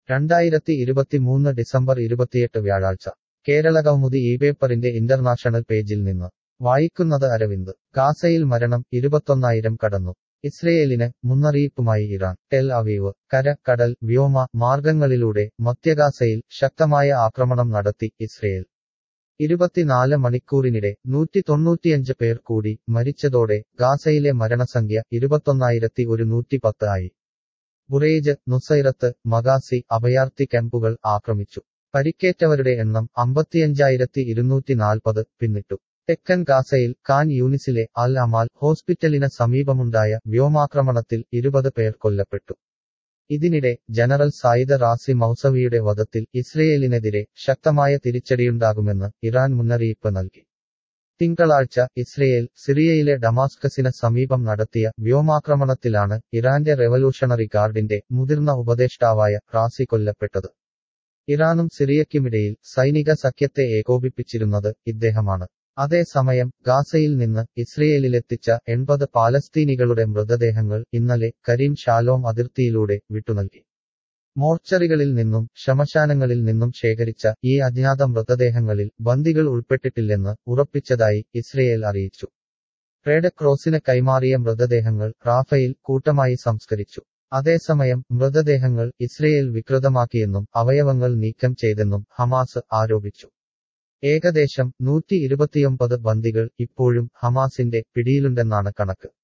രണ്ടായിരത്തി ഇരുപത്തിമൂന്ന് ഡിസംബർ ഇരുപത്തിയെട്ട് വ്യാഴാഴ്ച കേരളകൗമുദി ഈ പേപ്പറിന്റെ ഇന്റർനാഷണൽ പേജിൽ നിന്ന് വായിക്കുന്നത് അരവിന്ദ് ഗാസയിൽ മരണം ഇരുപത്തൊന്നായിരം കടന്നു ഇസ്രയേലിന് മുന്നറിയിപ്പുമായി ഇറാൻ ടെൽ അവീവ് കര കടൽ വ്യോമ മാർഗങ്ങളിലൂടെ മധ്യഗാസയിൽ ശക്തമായ ആക്രമണം നടത്തി ഇസ്രയേൽ ഇരുപത്തിനാല് മണിക്കൂറിനിടെ നൂറ്റി തൊണ്ണൂറ്റിയഞ്ച് പേർ കൂടി മരിച്ചതോടെ ഗാസയിലെ മരണസംഖ്യ ഇരുപത്തൊന്നായിരത്തി ഒരുന്നൂറ്റി പത്ത് ആയി ബുറേജ് നുസൈറത്ത് മഗാസി അഭയാർത്ഥി ക്യാമ്പുകൾ ആക്രമിച്ചു പരിക്കേറ്റവരുടെ എണ്ണം അമ്പത്തിയഞ്ചായിരത്തി ഇരുന്നൂറ്റി നാൽപ്പത് പിന്നിട്ടു തെക്കൻ ഗാസയിൽ കാൻ യൂനിസിലെ അൽ അമാൽ ഹോസ്പിറ്റലിന് സമീപമുണ്ടായ വ്യോമാക്രമണത്തിൽ ഇരുപത് പേർ കൊല്ലപ്പെട്ടു ഇതിനിടെ ജനറൽ സായിദ് റാസി മൗസവിയുടെ വധത്തിൽ ഇസ്രയേലിനെതിരെ ശക്തമായ തിരിച്ചടിയുണ്ടാകുമെന്ന് ഇറാൻ മുന്നറിയിപ്പ് നൽകി തിങ്കളാഴ്ച ഇസ്രയേൽ സിറിയയിലെ ഡമാസ്കസിന് സമീപം നടത്തിയ വ്യോമാക്രമണത്തിലാണ് ഇറാന്റെ റെവല്യൂഷണറി ഗാർഡിന്റെ മുതിർന്ന ഉപദേഷ്ടാവായ റാസി കൊല്ലപ്പെട്ടത് ഇറാനും സിറിയയ്ക്കുമിടയിൽ സൈനിക സഖ്യത്തെ ഏകോപിപ്പിച്ചിരുന്നത് ഇദ്ദേഹമാണ് അതേസമയം ഗാസയിൽ നിന്ന് ഇസ്രയേലിലെത്തിച്ച എൺപത് പാലസ്തീനികളുടെ മൃതദേഹങ്ങൾ ഇന്നലെ കരീം ഷാലോം അതിർത്തിയിലൂടെ വിട്ടുനൽകി മോർച്ചറികളിൽ നിന്നും ശമശാനങ്ങളിൽ നിന്നും ശേഖരിച്ച ഈ അജ്ഞാത മൃതദേഹങ്ങളിൽ ബന്ദികൾ ഉൾപ്പെട്ടിട്ടില്ലെന്ന് ഉറപ്പിച്ചതായി ഇസ്രയേൽ അറിയിച്ചു റെഡ് ക്രോസിന് കൈമാറിയ മൃതദേഹങ്ങൾ റാഫയിൽ കൂട്ടമായി സംസ്കരിച്ചു അതേസമയം മൃതദേഹങ്ങൾ ഇസ്രയേൽ വികൃതമാക്കിയെന്നും അവയവങ്ങൾ നീക്കം ചെയ്തെന്നും ഹമാസ് ആരോപിച്ചു ഏകദേശം നൂറ്റി ഇരുപത്തിയൊമ്പത് ബന്ദികൾ ഇപ്പോഴും ഹമാസിന്റെ പിടിയിലുണ്ടെന്നാണ് കണക്ക്